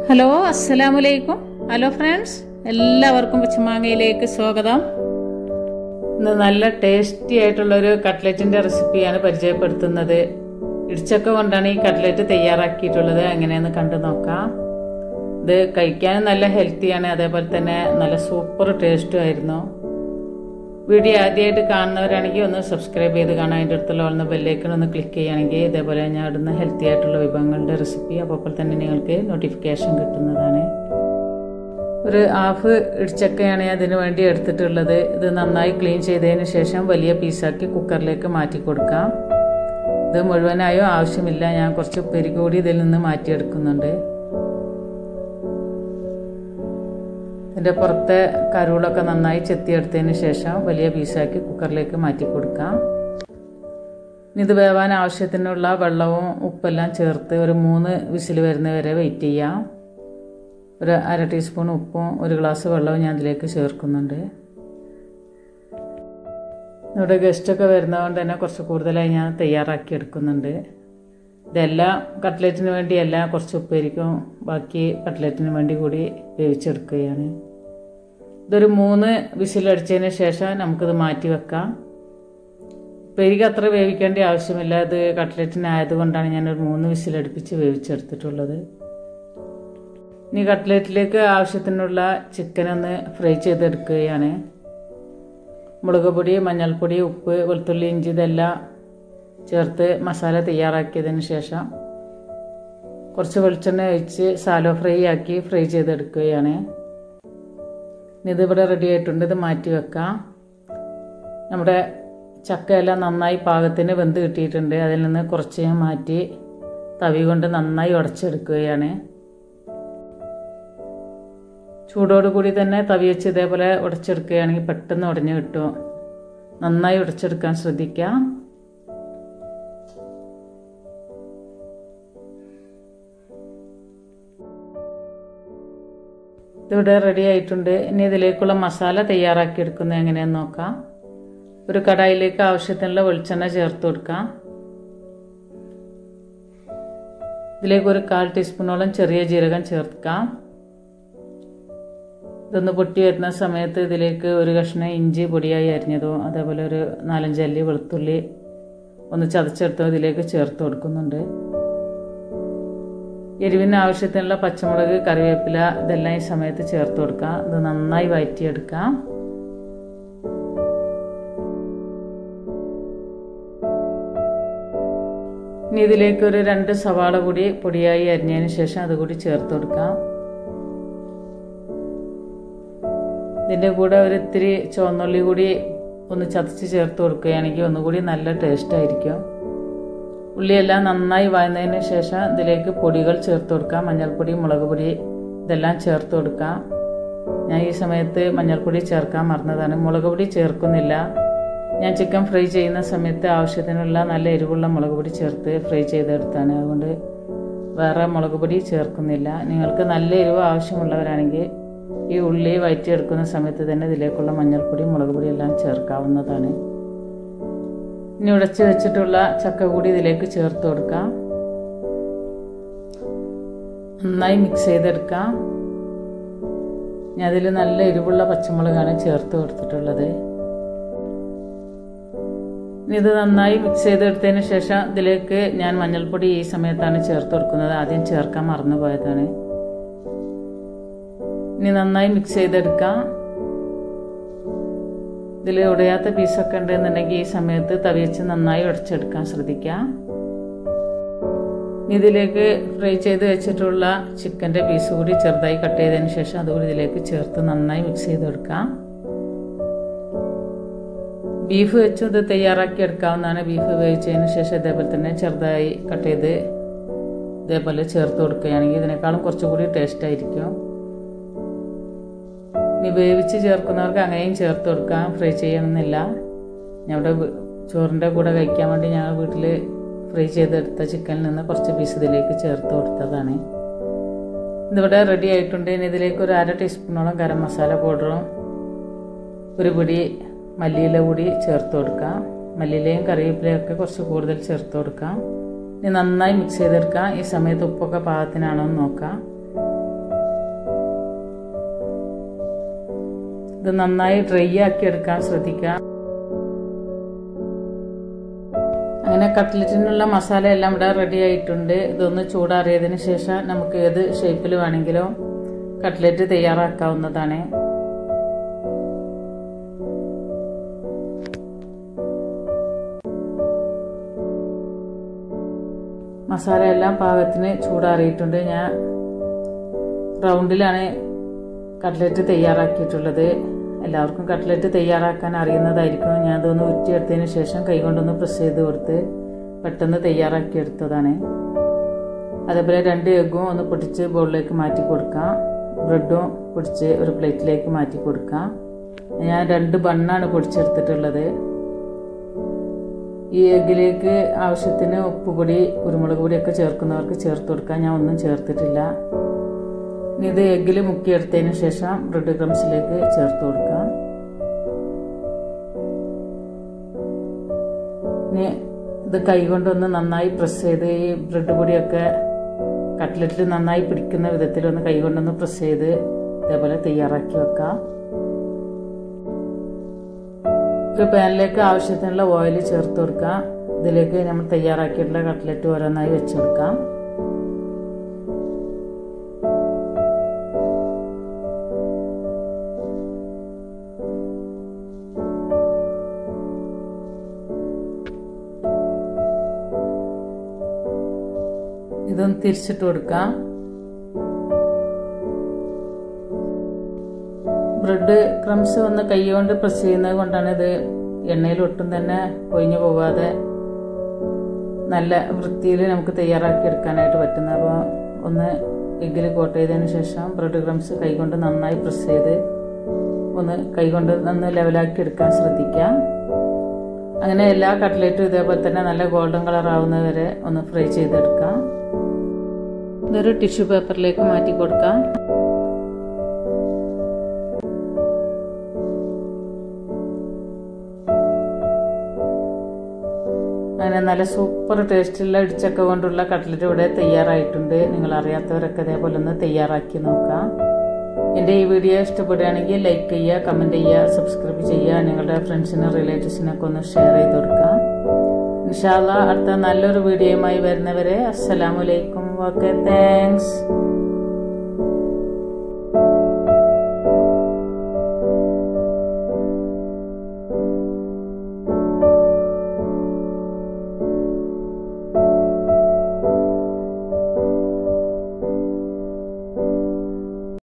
hello അസ്സലാമലൈക്കും hello friends എല്ലാവർക്കും പച്ചമാങ്ങയിലേക്ക് സ്വാഗതം ഇന്ന് നല്ല ടേസ്റ്റി ആയിട്ടുള്ളൊരു കട്ട്ലറ്റിൻ്റെ റെസിപ്പിയാണ് പരിചയപ്പെടുത്തുന്നത് ഇടിച്ചക്ക കൊണ്ടാണ് ഈ കട്ട്ലറ്റ് തയ്യാറാക്കിയിട്ടുള്ളത് എങ്ങനെയെന്ന് കണ്ടു നോക്കാം ഇത് കഴിക്കാനും നല്ല ഹെൽത്തിയാണ് അതേപോലെ തന്നെ നല്ല സൂപ്പർ ടേസ്റ്റും ആയിരുന്നു വീഡിയോ ആദ്യമായിട്ട് കാണുന്നവരാണെങ്കിൽ ഒന്ന് സബ്സ്ക്രൈബ് ചെയ്ത് കാണാൻ അതിൻ്റെ അടുത്തുള്ള വളർന്ന ബെല്ലേക്കൺ ഒന്ന് ക്ലിക്ക് ചെയ്യുകയാണെങ്കിൽ ഇതേപോലെ ഞാൻ ഇടുന്ന ഹെൽത്തി ആയിട്ടുള്ള വിഭവങ്ങളുടെ റെസിപ്പി അപ്പോൾ തന്നെ നിങ്ങൾക്ക് നോട്ടിഫിക്കേഷൻ കിട്ടുന്നതാണ് ഒരു ഹാഫ് ഇടിച്ചക്കയാണ് ഞാൻ ഇതിനു വേണ്ടി എടുത്തിട്ടുള്ളത് ഇത് നന്നായി ക്ലീൻ ചെയ്തതിന് ശേഷം വലിയ പീസാക്കി കുക്കറിലേക്ക് മാറ്റി കൊടുക്കാം ഇത് മുഴുവനായോ ആവശ്യമില്ല ഞാൻ കുറച്ച് പെരി കൂടി ഇതിൽ നിന്ന് മാറ്റിയെടുക്കുന്നുണ്ട് ഇതിൻ്റെ പുറത്തെ കരുളൊക്കെ നന്നായി ചെത്തിയെടുത്തതിന് ശേഷം വലിയ പീസാക്കി കുക്കറിലേക്ക് മാറ്റി കൊടുക്കാം ഇത് വേവാൻ ആവശ്യത്തിനുള്ള വെള്ളവും ഉപ്പെല്ലാം ചേർത്ത് ഒരു മൂന്ന് വിസിൽ വരുന്നവരെ വെയിറ്റ് ചെയ്യാം ഒരു അര ടീസ്പൂൺ ഉപ്പും ഒരു ഗ്ലാസ് വെള്ളവും ഞാൻ ഇതിലേക്ക് ചേർക്കുന്നുണ്ട് ഇവിടെ ഗസ്റ്റൊക്കെ വരുന്നതുകൊണ്ട് തന്നെ കുറച്ച് കൂടുതലായി ഞാൻ തയ്യാറാക്കി എടുക്കുന്നുണ്ട് ഇതെല്ലാം കട്ട്ലറ്റിന് വേണ്ടിയല്ല കുറച്ച് ഉപ്പേരിക്കും ബാക്കി കട്ട്ലറ്റിന് വേണ്ടി കൂടി വേവിച്ചെടുക്കുകയാണ് ഇതൊരു മൂന്ന് വിസിലടിച്ചതിന് ശേഷം നമുക്കിത് മാറ്റി വെക്കാം ഉപ്പേരിക്ക് അത്ര വേവിക്കേണ്ട ആവശ്യമില്ല ഇത് കട്ട്ലറ്റിനായതുകൊണ്ടാണ് ഞാനൊരു മൂന്ന് വിസിലടുപ്പിച്ച് വേവിച്ചെടുത്തിട്ടുള്ളത് ഇനി കട്ട്ലറ്റിലേക്ക് ആവശ്യത്തിനുള്ള ചിക്കൻ ഒന്ന് ഫ്രൈ ചെയ്തെടുക്കുകയാണ് മുളക് പൊടി മഞ്ഞൾപ്പൊടി ഉപ്പ് വെളുത്തുള്ളി ഇഞ്ചി ഇതെല്ലാം ചേർത്ത് മസാല തയ്യാറാക്കിയതിന് ശേഷം കുറച്ച് വെളിച്ചെണ്ണ ഒഴിച്ച് സാലോ ഫ്രൈ ആക്കി ഫ്രൈ ചെയ്തെടുക്കുകയാണ് ഇതിവിടെ റെഡി ആയിട്ടുണ്ട് ഇത് മാറ്റി വെക്കാം നമ്മുടെ ചക്കയെല്ലാം നന്നായി പാകത്തിന് വെന്ത് കിട്ടിയിട്ടുണ്ട് അതിൽ നിന്ന് കുറച്ച് ഞാൻ മാറ്റി തവി കൊണ്ട് നന്നായി ഉടച്ചെടുക്കുകയാണ് ചൂടോടുകൂടി തന്നെ തവി വെച്ച് ഇതേപോലെ ഉടച്ചെടുക്കുകയാണെങ്കിൽ പെട്ടെന്ന് ഉടഞ്ഞു കിട്ടും നന്നായി ഉടച്ചെടുക്കാൻ ശ്രദ്ധിക്കാം ഇതിവിടെ റെഡി ആയിട്ടുണ്ട് ഇനി ഇതിലേക്കുള്ള മസാല തയ്യാറാക്കി എടുക്കുന്നത് എങ്ങനെയാന്ന് നോക്കാം ഒരു കടായിലേക്ക് ആവശ്യത്തിനുള്ള വെളിച്ചെണ്ണ ചേർത്ത് കൊടുക്കാം ഇതിലേക്ക് ഒരു കാൽ ടീസ്പൂണോളം ചെറിയ ജീരകം ചേർക്കാം ഇതൊന്ന് പൊട്ടി വരുന്ന സമയത്ത് ഇതിലേക്ക് ഒരു കഷ്ണം ഇഞ്ചി പൊടിയായി അരിഞ്ഞതോ അതേപോലെ ഒരു നാലഞ്ചല്ലി വെളുത്തുള്ളി ഒന്ന് ചതച്ചെടുത്തോ ഇതിലേക്ക് ചേർത്ത് കൊടുക്കുന്നുണ്ട് എരിവിന് ആവശ്യത്തിനുള്ള പച്ചമുളക് കറിവേപ്പില ഇതെല്ലാം ഈ സമയത്ത് ചേർത്ത് കൊടുക്കാം ഇത് നന്നായി വഴറ്റിയെടുക്കാം ഇനി ഇതിലേക്ക് ഒരു രണ്ട് സവാള കൂടി പൊടിയായി അരിഞ്ഞതിന് ശേഷം അതുകൂടി ചേർത്ത് കൊടുക്കാം ഇതിൻ്റെ കൂടെ ഒരു ഇത്തിരി ചുവന്നുള്ളി കൂടി ഒന്ന് ചതച്ച് ചേർത്ത് കൊടുക്കുകയാണെങ്കിൽ ഒന്നുകൂടി നല്ല ടേസ്റ്റ് ആയിരിക്കും ഉള്ളിയെല്ലാം നന്നായി വഴന്നതിന് ശേഷം ഇതിലേക്ക് പൊടികൾ ചേർത്ത് കൊടുക്കാം മഞ്ഞൾപ്പൊടി മുളക് പൊടി ഇതെല്ലാം ചേർത്ത് കൊടുക്കാം ഞാൻ ഈ സമയത്ത് മഞ്ഞൾപ്പൊടി ചേർക്കാൻ മറന്നതാണ് മുളക് പൊടി ചേർക്കുന്നില്ല ഞാൻ ചിക്കൻ ഫ്രൈ ചെയ്യുന്ന സമയത്ത് ആവശ്യത്തിനുള്ള നല്ല എരിവുള്ള മുളക് പൊടി ചേർത്ത് ഫ്രൈ ചെയ്തെടുത്താണ് അതുകൊണ്ട് വേറെ മുളക് പൊടി ചേർക്കുന്നില്ല നിങ്ങൾക്ക് നല്ല എരിവ് ആവശ്യമുള്ളവരാണെങ്കിൽ ഈ ഉള്ളി വയറ്റിയെടുക്കുന്ന സമയത്ത് തന്നെ ഇതിലേക്കുള്ള മഞ്ഞൾപ്പൊടി മുളക് പൊടി എല്ലാം ചേർക്കാവുന്നതാണ് ഇനി ഉടച്ച് വെച്ചിട്ടുള്ള ചക്ക കൂടി ഇതിലേക്ക് ചേർത്ത് കൊടുക്കാം നന്നായി മിക്സ് ചെയ്തെടുക്കാം ഞാൻ അതിൽ നല്ല എരിവുള്ള പച്ചമുളകാണ് ചേർത്ത് കൊടുത്തിട്ടുള്ളത് ഇത് നന്നായി മിക്സ് ചെയ്തെടുത്തതിന് ശേഷം ഇതിലേക്ക് ഞാൻ മഞ്ഞൾപ്പൊടി ഈ സമയത്താണ് ചേർത്ത് കൊടുക്കുന്നത് ആദ്യം ചേർക്കാൻ മറന്നു പോയതാണ് ഇനി നന്നായി മിക്സ് ചെയ്തെടുക്കാം ഇതിൽ ഉടയാത്ത പീസൊക്കെ ഉണ്ടെന്നുണ്ടെങ്കിൽ ഈ സമയത്ത് തവി വെച്ച് നന്നായി ഉടച്ചെടുക്കാൻ ശ്രദ്ധിക്കാം ഇതിലേക്ക് ഫ്രൈ ചെയ്ത് വെച്ചിട്ടുള്ള ചിക്കൻ്റെ പീസ് കൂടി ചെറുതായി കട്ട് ചെയ്തതിന് ശേഷം അതുകൂടി ഇതിലേക്ക് ചേർത്ത് നന്നായി മിക്സ് ചെയ്തെടുക്കാം ബീഫ് വെച്ച് ഇത് തയ്യാറാക്കി എടുക്കാവുന്നതാണ് ബീഫ് വേവിച്ചതിന് ശേഷം ഇതേപോലെ തന്നെ ചെറുതായി കട്ട് ചെയ്ത് ഇതേപോലെ ചേർത്ത് കൊടുക്കുകയാണെങ്കിൽ ഇതിനേക്കാളും കുറച്ചുകൂടി ടേസ്റ്റ് ആയിരിക്കും ഇനി വേവിച്ച് ചേർക്കുന്നവർക്ക് അങ്ങനെയും ചേർത്ത് കൊടുക്കാം ഫ്രൈ ചെയ്യണമെന്നില്ല ഞങ്ങളുടെ ചോറിൻ്റെ കൂടെ കഴിക്കാൻ വേണ്ടി ഞങ്ങൾ വീട്ടിൽ ഫ്രൈ ചെയ്തെടുത്ത ചിക്കനിൽ നിന്ന് കുറച്ച് പീസ് ഇതിലേക്ക് ചേർത്ത് കൊടുത്തതാണ് ഇതിവിടെ റെഡി ആയിട്ടുണ്ട് ഇനി ഇതിലേക്ക് ഒരു അര ടീസ്പൂണോളം ഗരം മസാല പൗഡറും ഒരു പിടി മല്ലിയില കൂടി ചേർത്ത് കൊടുക്കാം മല്ലിയിലയും കറിവേപ്പിലയും ഒക്കെ കുറച്ച് കൂടുതൽ ചേർത്ത് കൊടുക്കാം ഇനി നന്നായി മിക്സ് ചെയ്തെടുക്കാം ഈ സമയത്ത് ഉപ്പൊക്കെ പാകത്തിനാണോ എന്ന് നോക്കാം ഇത് നന്നായി ഡ്രൈ ആക്കി എടുക്കാൻ ശ്രദ്ധിക്കുക അങ്ങനെ കട്ട്ലറ്റിനുള്ള മസാല എല്ലാം ഇവിടെ റെഡി ആയിട്ടുണ്ട് ഇതൊന്ന് ചൂടാറിയതിന് ശേഷം നമുക്ക് ഏത് ഷേപ്പിൽ വേണമെങ്കിലും കട്ട്ലറ്റ് തയ്യാറാക്കാവുന്നതാണ് മസാല എല്ലാം പാകത്തിന് ചൂടാറിയിട്ടുണ്ട് ഞാൻ റൗണ്ടിലാണ് കട്ട്ലറ്റ് തയ്യാറാക്കിയിട്ടുള്ളത് എല്ലാവർക്കും കട്ട്ലറ്റ് തയ്യാറാക്കാൻ അറിയുന്നതായിരിക്കും ഞാൻ അതൊന്ന് ഉറ്റിയെടുത്തതിന് ശേഷം കൈകൊണ്ടൊന്ന് പ്രസ് ചെയ്ത് കൊടുത്ത് പെട്ടെന്ന് തയ്യാറാക്കി എടുത്തതാണ് അതേപോലെ രണ്ട് എഗ്ഗും ഒന്ന് പൊട്ടിച്ച് ബൗളിലേക്ക് മാറ്റി കൊടുക്കാം ബ്രെഡും പൊടിച്ച് ഒരു പ്ലേറ്റിലേക്ക് മാറ്റി കൊടുക്കാം ഞാൻ രണ്ട് ബണ്ണാണ് പൊടിച്ചെടുത്തിട്ടുള്ളത് ഈ എഗ്ഗിലേക്ക് ആവശ്യത്തിന് ഉപ്പുപൊടി കുരുമുളക് പൊടിയൊക്കെ ചേർക്കുന്നവർക്ക് ചേർത്ത് കൊടുക്കാം ഞാൻ ഒന്നും ചേർത്തിട്ടില്ല ഇനി ഇത് എഗ്ഗിൽ മുക്കിയെടുത്തതിന് ശേഷം ബ്രെഡ് ക്രംസിലേക്ക് ചേർത്ത് കൊടുക്കാം ഇനി ഇത് കൈകൊണ്ടൊന്ന് നന്നായി പ്രസ് ചെയ്ത് ഈ ബ്രെഡ് പൊടിയൊക്കെ കട്ട്ലറ്റിൽ നന്നായി പിടിക്കുന്ന വിധത്തിൽ ഒന്ന് കൈകൊണ്ടൊന്ന് പ്രസ് ചെയ്ത് ഇതേപോലെ തയ്യാറാക്കി വെക്കാം ഒരു പാനിലേക്ക് ആവശ്യത്തിനുള്ള ഓയിൽ ചേർത്ത് കൊടുക്കാം ഇതിലേക്ക് നമ്മൾ തയ്യാറാക്കിയിട്ടുള്ള കട്ട്ലറ്റ് ഓരോന്നായി വെച്ച് കൊടുക്കാം ഇതൊന്ന് തിരിച്ചിട്ട് കൊടുക്കാം ബ്രെഡ് ക്രംസ് ഒന്ന് കൈ കൊണ്ട് പ്രസ് ചെയ്യുന്നത് കൊണ്ടാണ് ഇത് എണ്ണയിൽ ഒട്ടും തന്നെ പൊഴിഞ്ഞു പോകാതെ നല്ല വൃത്തിയിൽ നമുക്ക് തയ്യാറാക്കി എടുക്കാനായിട്ട് പറ്റുന്നത് അപ്പോൾ ഒന്ന് എഗ്ഗിൽ കോട്ട് ചെയ്തതിന് ശേഷം ബ്രെഡ് ക്രംസ് കൈകൊണ്ട് നന്നായി പ്രസ് ചെയ്ത് ഒന്ന് കൈകൊണ്ട് നന്ന് ലെവലാക്കി എടുക്കാൻ ശ്രദ്ധിക്കാം അങ്ങനെ എല്ലാ കട്ട്ലറ്റും ഇതേപോലെ തന്നെ നല്ല ഗോൾഡൻ കളർ ആവുന്നത് വരെ ഒന്ന് ഫ്രൈ ചെയ്തെടുക്കാം ഇതൊരു ടിഷ്യൂ പേപ്പറിലേക്ക് മാറ്റി കൊടുക്കാം അങ്ങനെ നല്ല സൂപ്പർ ടേസ്റ്റുള്ള ഇടിച്ചക്ക കൊണ്ടുള്ള കട്ട്ലറ്റ് ഇവിടെ തയ്യാറായിട്ടുണ്ട് നിങ്ങൾ അറിയാത്തവരൊക്കെ ഇതേപോലെ ഒന്ന് തയ്യാറാക്കി നോക്കാം എൻ്റെ ഈ വീഡിയോ ഇഷ്ടപ്പെടുകയാണെങ്കിൽ ലൈക്ക് ചെയ്യുക കമൻറ്റ് ചെയ്യുക സബ്സ്ക്രൈബ് ചെയ്യുക നിങ്ങളുടെ ഫ്രണ്ട്സിനും റിലേറ്റീവ്സിനൊക്കെ ഒന്ന് ഷെയർ ചെയ്ത് കൊടുക്കാം ഇൻഷാല്ല അടുത്ത നല്ലൊരു വീഡിയോയുമായി വരുന്നവരെ അസ്സലാമലൈക്കും ഓക്കെ താങ്ക്സ്